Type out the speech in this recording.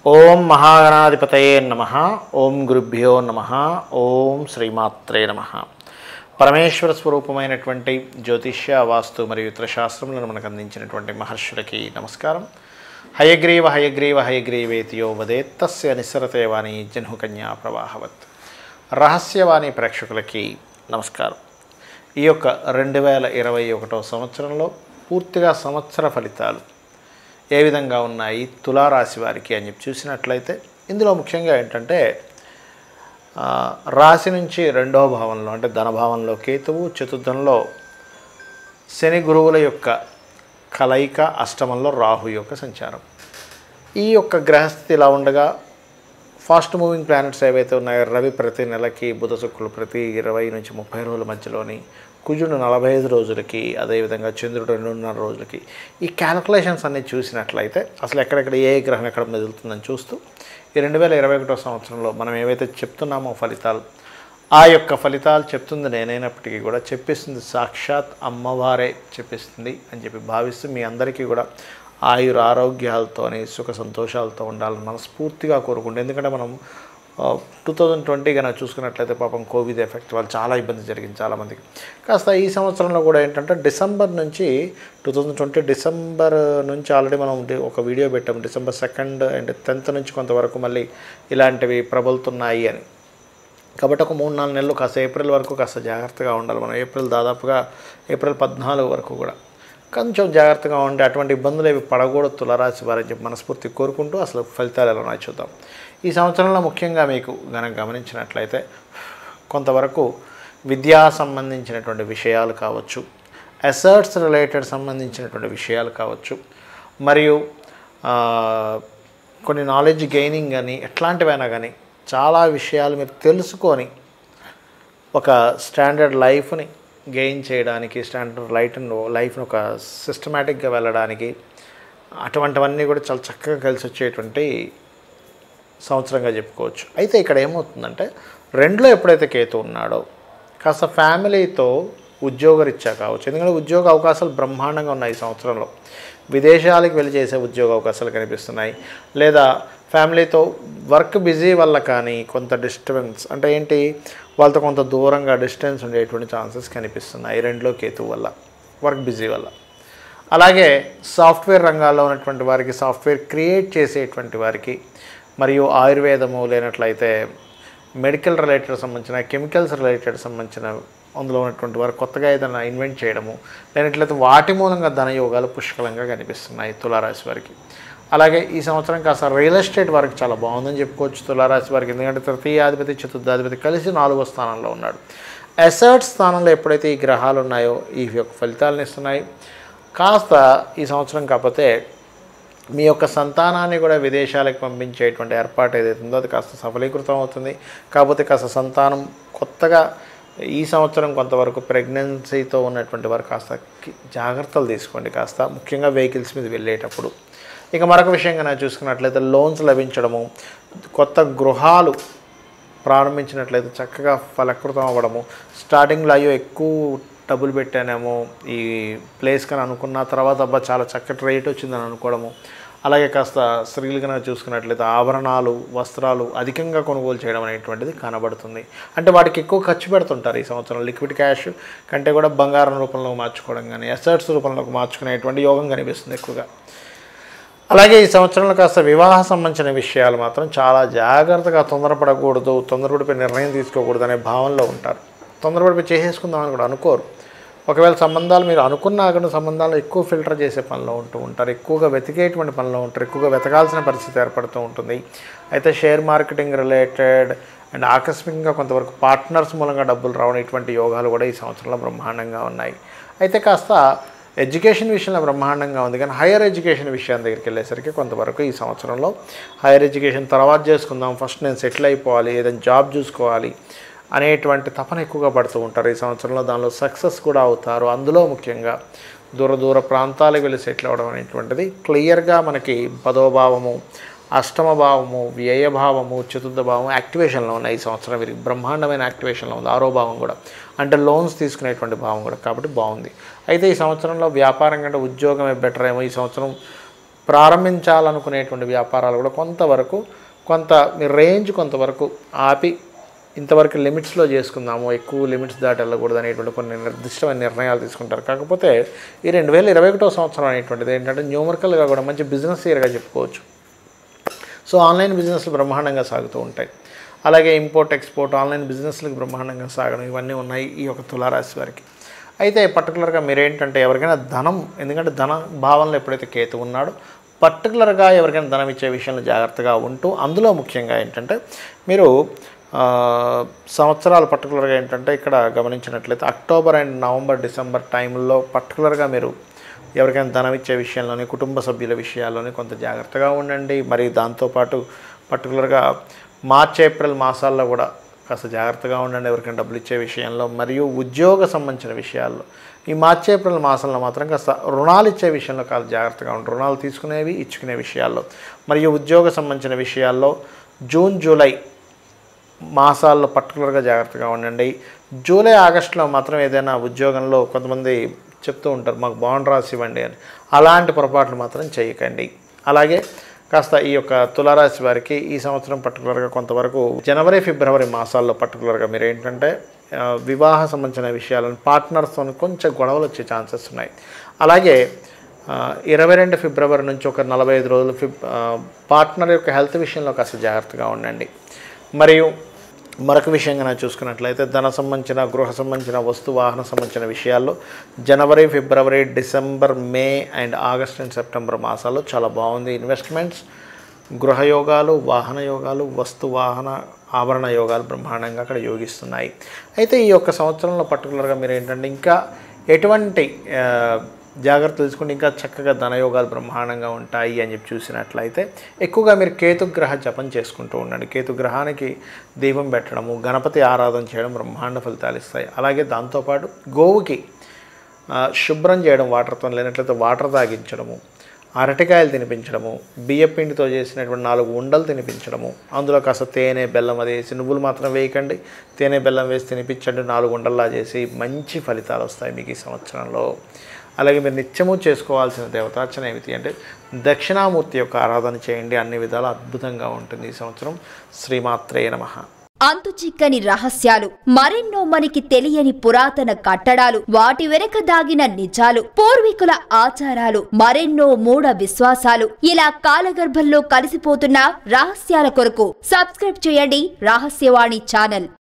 ఓం మహాగణాధిపతయే నమ ఓం గురుభ్యో నమ ఓం శ్రీమాత్రే నమ పరమేశ్వర స్వరూపమైనటువంటి జ్యోతిష్య వాస్తు మరియు ఇతర శాస్త్రములను మనకు అందించినటువంటి మహర్షులకి నమస్కారం హయగ్రీవ హయగ్రీవ హయగ్రీవేతియో వదేత్ తస్య నిస్సరతే వాణి జన్హుకన్యా ప్రవాహవత్ రహస్యవాణి ప్రేక్షకులకి నమస్కారం ఈ యొక్క రెండు వేల ఇరవై ఒకటో సంవత్సరంలో పూర్తిగా సంవత్సర ఫలితాలు ఏ విధంగా ఉన్నాయి తులారాశి వారికి అని చెప్పి చూసినట్లయితే ఇందులో ముఖ్యంగా ఏంటంటే ఆ, రాశి నుంచి రెండవ భావంలో అంటే ధనభావంలో కేతువు చతుర్థంలో శని గురువుల యొక్క కలయిక అష్టమంలో రాహు యొక్క సంచారం ఈ యొక్క గ్రహస్థితి ఇలా ఉండగా ఫాస్ట్ మూవింగ్ ప్లానెట్స్ ఏవైతే ఉన్నాయో రవి ప్రతి నెలకి బుధ శుక్రులు ప్రతి ఇరవై నుంచి ముప్పై రోజుల మధ్యలోని కుజుడు నలభై ఐదు రోజులకి అదేవిధంగా చంద్రుడు రెండున్నర రోజులకి ఈ క్యాలిక్యులేషన్స్ అన్ని చూసినట్లయితే అసలు ఎక్కడెక్కడ ఏ గ్రహం ఎక్కడ మెదులుతుందని చూస్తూ ఈ రెండు వేల ఇరవై ఒకటో సంవత్సరంలో మనం ఏవైతే చెప్తున్నామో ఫలితాలు ఆ యొక్క ఫలితాలు చెప్తుంది నేనైనప్పటికీ కూడా చెప్పిస్తుంది సాక్షాత్ అమ్మవారే చెప్పిస్తుంది అని చెప్పి భావిస్తూ మీ అందరికీ కూడా ఆయుర ఆరోగ్యాలతోని సుఖ సంతోషాలతో ఉండాలని మనస్ఫూర్తిగా కోరుకుంటే ఎందుకంటే మనం టూ థౌజండ్ ట్వంటీ కనుక చూసుకున్నట్లయితే పాపం కోవిడ్ ఎఫెక్ట్ వాళ్ళు చాలా ఇబ్బంది జరిగింది చాలామందికి కాస్త ఈ సంవత్సరంలో కూడా ఏంటంటే డిసెంబర్ నుంచి టూ థౌజండ్ ట్వంటీ డిసెంబర్ నుంచి ఆల్రెడీ మనం డి- ఒక వీడియో పెట్టాం డిసెంబర్ సెకండ్ అండ్ టెన్త్ నుంచి కొంతవరకు మళ్ళీ ఇలాంటివి ప్రబలుతున్నాయి అని కాబట్టి ఒక మూడు నాలుగు నెలలు కాస్త ఏప్రిల్ వరకు కాస్త జాగ్రత్తగా ఉండాలి మనం ఏప్రిల్ దాదాపుగా ఏప్రిల్ పద్నాలుగు వరకు కూడా కొంచెం జాగ్రత్తగా ఉండి అటువంటి ఇబ్బందులు ఏవి పడకూడదు తులరాశి వారని చెప్పి మనస్ఫూర్తి కోరుకుంటూ అసలు ఫలితాలు ఎలా ఉన్నాయో చూద్దాం ఈ సంవత్సరంలో ముఖ్యంగా మీకు గనక గమనించినట్లయితే కొంతవరకు విద్యా సంబంధించినటువంటి విషయాలు కావచ్చు అసర్ట్స్ రిలేటెడ్ సంబంధించినటువంటి విషయాలు కావచ్చు మరియు ఆ, కొన్ని నాలెడ్జ్ గెయినింగ్ కానీ ఎట్లాంటివైనా కానీ చాలా విషయాలు మీరు తెలుసుకొని ఒక స్టాండర్డ్ లైఫ్ని గెయిన్ చేయడానికి స్టాండర్డ్ లైఫ్ లైఫ్ని ఒక సిస్టమేటిక్గా వెళ్ళడానికి అటువంటివన్నీ కూడా చాలా చక్కగా కలిసి వచ్చేటువంటి సంవత్సరంగా చెప్పుకోవచ్చు అయితే ఇక్కడ ఏమవుతుందంటే రెండులో ఎప్పుడైతే కేతు ఉన్నాడో కాస్త ఫ్యామిలీతో ఉద్యోగరీత్యా కావచ్చు ఎందుకంటే ఉద్యోగ అవకాశాలు బ్రహ్మాండంగా ఉన్నాయి ఈ సంవత్సరంలో విదేశాలకు వెళ్ళి చేసే ఉద్యోగ అవకాశాలు కనిపిస్తున్నాయి లేదా ఫ్యామిలీతో వర్క్ బిజీ వల్ల కానీ కొంత డిస్టర్బెన్స్ అంటే ఏంటి వాళ్ళతో కొంత దూరంగా డిస్టెన్స్ ఉండేటువంటి ఛాన్సెస్ కనిపిస్తున్నాయి రెండులో కేతు వల్ల వర్క్ బిజీ వల్ల అలాగే సాఫ్ట్వేర్ రంగాల్లో ఉన్నటువంటి వారికి సాఫ్ట్వేర్ క్రియేట్ చేసేటువంటి వారికి మరియు ఆయుర్వేదము లేనట్లయితే మెడికల్ రిలేటెడ్ సంబంధించిన కెమికల్స్ రిలేటెడ్ సంబంధించిన అందులో ఉన్నటువంటి వారు కొత్తగా ఏదైనా ఇన్వెంట్ చేయడము లేనట్లయితే వాటి మూలంగా ధనయోగాలు పుష్కలంగా కనిపిస్తున్నాయి తులారాశి వారికి అలాగే ఈ సంవత్సరం కాస్త రియల్ ఎస్టేట్ వారికి చాలా బాగుందని చెప్పుకోవచ్చు తులారాశి వారికి ఎందుకంటే తృతీయాధిపతి చతుర్థాధిపతి కలిసి నాలుగో స్థానంలో ఉన్నాడు అసర్ట్ స్థానంలో ఎప్పుడైతే ఈ గ్రహాలు ఉన్నాయో ఈ యొక్క ఫలితాలను ఇస్తున్నాయి కాస్త ఈ సంవత్సరం కాకపోతే మీ యొక్క సంతానాన్ని కూడా విదేశాలకు పంపించేటువంటి ఏర్పాటు ఏదైతే ఉందో అది కాస్త సఫలీకృతం అవుతుంది కాకపోతే కాస్త సంతానం కొత్తగా ఈ సంవత్సరం కొంతవరకు ప్రెగ్నెన్సీతో ఉన్నటువంటి వారు కాస్త కి- జాగ్రత్తలు తీసుకోండి కాస్త ముఖ్యంగా వెహికల్స్ మీద వెళ్ళేటప్పుడు ఇక మరొక విషయంగా నేను చూసుకున్నట్లయితే లోన్స్ లభించడము కొత్త గృహాలు ప్రారంభించినట్లయితే చక్కగా ఫలకృతం అవ్వడము స్టార్టింగ్లో అయ్యో ఎక్కువ డబ్బులు పెట్టానేమో ఈ ప్లేస్ కానీ అనుకున్న తర్వాత అబ్బా చాలా చక్కటి రేట్ వచ్చిందని అనుకోవడము అలాగే కాస్త స్త్రీలు కనుక చూసుకున్నట్లయితే ఆభరణాలు వస్త్రాలు అధికంగా కొనుగోలు చేయడం అనేటువంటిది కనబడుతుంది అంటే వాటికి ఎక్కువ ఖర్చు పెడుతుంటారు ఈ సంవత్సరం లిక్విడ్ క్యాష్ కంటే కూడా బంగారం రూపంలో మార్చుకోవడం కానీ అసెట్స్ రూపంలోకి మార్చుకునేటువంటి యోగం కనిపిస్తుంది ఎక్కువగా అలాగే ఈ సంవత్సరంలో కాస్త వివాహ సంబంధించిన విషయాలు మాత్రం చాలా జాగ్రత్తగా తొందరపడకూడదు తొందరపడిపోయి నిర్ణయం తీసుకోకూడదు అనే భావనలో ఉంటారు తొందరపడిపోయి చేసేసుకుందామని కూడా అనుకోరు ఒకవేళ సంబంధాలు మీరు అనుకున్నా కానీ సంబంధాలు ఎక్కువ ఫిల్టర్ చేసే పనిలో ఉంటూ ఉంటారు ఎక్కువగా వెతికేటువంటి పనిలో ఉంటారు ఎక్కువగా వెతకాల్సిన పరిస్థితి ఏర్పడుతూ ఉంటుంది అయితే షేర్ మార్కెటింగ్ రిలేటెడ్ అండ్ ఆకస్మికంగా కొంతవరకు పార్ట్నర్స్ మూలంగా డబ్బులు రావడం ఇటువంటి యోగాలు కూడా ఈ సంవత్సరంలో బ్రహ్మాండంగా ఉన్నాయి అయితే కాస్త ఎడ్యుకేషన్ విషయంలో బ్రహ్మాండంగా ఉంది కానీ హైయర్ ఎడ్యుకేషన్ విషయం దగ్గరికి వెళ్ళేసరికి కొంతవరకు ఈ సంవత్సరంలో హైయర్ ఎడ్యుకేషన్ తర్వాత చేసుకుందాం ఫస్ట్ నేను సెటిల్ అయిపోవాలి ఏదైనా జాబ్ చూసుకోవాలి అనేటువంటి తపన ఎక్కువగా పడుతూ ఉంటారు ఈ సంవత్సరంలో దానిలో సక్సెస్ కూడా అవుతారు అందులో ముఖ్యంగా దూర దూర ప్రాంతాలకు వెళ్ళి సెటిల్ అవ్వడం అనేటువంటిది క్లియర్గా మనకి పదో భావము అష్టమ భావము వ్యయ భావము చతుర్థ భావము యాక్టివేషన్లో ఉన్నాయి ఈ సంవత్సరం వీరికి బ్రహ్మాండమైన యాక్టివేషన్లో ఉంది ఆరో భావం కూడా అంటే లోన్స్ తీసుకునేటువంటి భావం కూడా కాబట్టి బాగుంది అయితే ఈ సంవత్సరంలో వ్యాపారం కంటే ఉద్యోగమే బెటర్ ఏమో ఈ సంవత్సరం ప్రారంభించాలనుకునేటువంటి వ్యాపారాలు కూడా కొంతవరకు కొంత మీ రేంజ్ కొంతవరకు ఆపి ఇంతవరకు లిమిట్స్లో చేసుకుందాము ఎక్కువ లిమిట్స్ దాటి వెళ్ళకూడదు అనేటువంటి కొన్ని నిర్దిష్టమైన నిర్ణయాలు తీసుకుంటారు కాకపోతే ఈ రెండు వేల ఇరవై ఒకటో సంవత్సరం అనేటువంటిది ఏంటంటే న్యూమరికల్గా కూడా మంచి బిజినెస్ ఇయర్గా చెప్పుకోవచ్చు సో ఆన్లైన్ బిజినెస్లు బ్రహ్మాండంగా సాగుతూ ఉంటాయి అలాగే ఇంపోర్ట్ ఎక్స్పోర్ట్ ఆన్లైన్ బిజినెస్లకు బ్రహ్మాండంగా సాగడం ఇవన్నీ ఉన్నాయి ఈ యొక్క తులారాశి వారికి అయితే పర్టికులర్గా మీరేంటంటే ఎవరికైనా ధనం ఎందుకంటే ధన భావనలో ఎప్పుడైతే కేతు ఉన్నాడో పర్టికులర్గా ఎవరికైనా ధనం ఇచ్చే విషయంలో జాగ్రత్తగా ఉంటూ అందులో ముఖ్యంగా ఏంటంటే మీరు ఆ, సంవత్సరాలు పర్టికులర్గా ఏంటంటే ఇక్కడ గమనించినట్లయితే అక్టోబర్ అండ్ నవంబర్ డిసెంబర్ టైంలో పర్టికులర్గా మీరు ఎవరికైనా ధనం ఇచ్చే విషయంలోని కుటుంబ సభ్యుల విషయాల్లోని కొంత జాగ్రత్తగా ఉండండి మరి దాంతోపాటు పర్టికులర్గా మార్చ్ ఏప్రిల్ మాసాల్లో కూడా కాస్త జాగ్రత్తగా ఉండండి ఎవరికైనా డబ్బులు ఇచ్చే విషయంలో మరియు ఉద్యోగ సంబంధించిన విషయాల్లో ఈ మార్చి ఏప్రిల్ మాసంలో మాత్రం కాస్త రుణాలు ఇచ్చే విషయంలో కాస్త జాగ్రత్తగా ఉండండి రుణాలు తీసుకునేవి ఇచ్చుకునే విషయాల్లో మరియు ఉద్యోగ సంబంధించిన విషయాల్లో జూన్ జూలై మాసాల్లో పర్టికులర్గా జాగ్రత్తగా ఉండండి జూలై ఆగస్టులో మాత్రం ఏదైనా ఉద్యోగంలో కొంతమంది చెప్తూ ఉంటారు మాకు బాండ్ రాసి ఇవ్వండి అని అలాంటి పొరపాట్లు మాత్రం చేయకండి అలాగే కాస్త ఈ యొక్క తులారాశి వారికి ఈ సంవత్సరం పర్టికులర్గా కొంతవరకు జనవరి ఫిబ్రవరి మాసాల్లో పర్టికులర్గా మీరు ఏంటంటే ఆ, వివాహ సంబంధించిన విషయాలను పార్ట్నర్స్తో కొంచెం గొడవలు వచ్చే ఛాన్సెస్ ఉన్నాయి అలాగే ఇరవై రెండు ఫిబ్రవరి నుంచి ఒక నలభై ఐదు రోజులు ఫిబ్ ఆ, పార్ట్నర్ యొక్క హెల్త్ విషయంలో కాస్త జాగ్రత్తగా ఉండండి మరియు మరొక విషయంగా నేను చూసుకున్నట్లయితే ధన సంబంధించిన గృహ సంబంధించిన వస్తు వాహన సంబంధించిన విషయాల్లో జనవరి ఫిబ్రవరి December May and August and September మాసాల్లో చాలా బాగుంది ఇన్వెస్ట్మెంట్స్ గృహ యోగాలు వాహన యోగాలు వస్తు వాహన ఆభరణ యోగాలు బ్రహ్మాండంగా అక్కడ యోగిస్తున్నాయి అయితే ఈ యొక్క సంవత్సరంలో పర్టికులర్గా మీరు ఏంటంటే ఇంకా ఎటువంటి ఆ, జాగ్రత్తలు తీసుకుంటే ఇంకా చక్కగా ధనయోగాలు బ్రహ్మాండంగా ఉంటాయి అని చెప్పి చూసినట్లయితే ఎక్కువగా మీరు కేతుగ్రహ జపం చేసుకుంటూ ఉండండి కేతుగ్రహానికి దీపం పెట్టడము గణపతి ఆరాధన చేయడం బ్రహ్మాండ ఫలితాలు ఇస్తాయి అలాగే దాంతోపాటు గోవుకి ఆ, శుభ్రం చేయడం వాటర్తో లేనట్లయితే వాటర్ తాగించడము అరటికాయలు తినిపించడము బియ్యపిండితో చేసినటువంటి నాలుగు ఉండలు తినిపించడము అందులో కాస్త తేనె బెల్లం అది వేసి నువ్వులు మాత్రం వేయకండి తేనె బెల్లం వేసి తినిపించండి నాలుగు ఉండల్లా చేసి మంచి ఫలితాలు వస్తాయి మీకు ఈ సంవత్సరంలో అలాగే మీరు నిత్యము చేసుకోవాల్సిన దేవతార్చన ఏమిటి అంటే దక్షిణామూర్తి యొక్క ఆరాధన చేయండి అన్ని విధాలు అద్భుతంగా ఉంటుంది ఈ సంవత్సరం శ్రీమాత్రేయ నమః అంతు చిక్కని రహస్యాలు మరెన్నో మనకి తెలియని పురాతన కట్టడాలు వాటి వెనక దాగిన నిజాలు పూర్వీకుల ఆచారాలు మరెన్నో మూఢ విశ్వాసాలు ఇలా కాలగర్భంలో కలిసిపోతున్న రహస్యాల కొరకు సబ్స్క్రైబ్ చేయండి రహస్యవాణి ఛానల్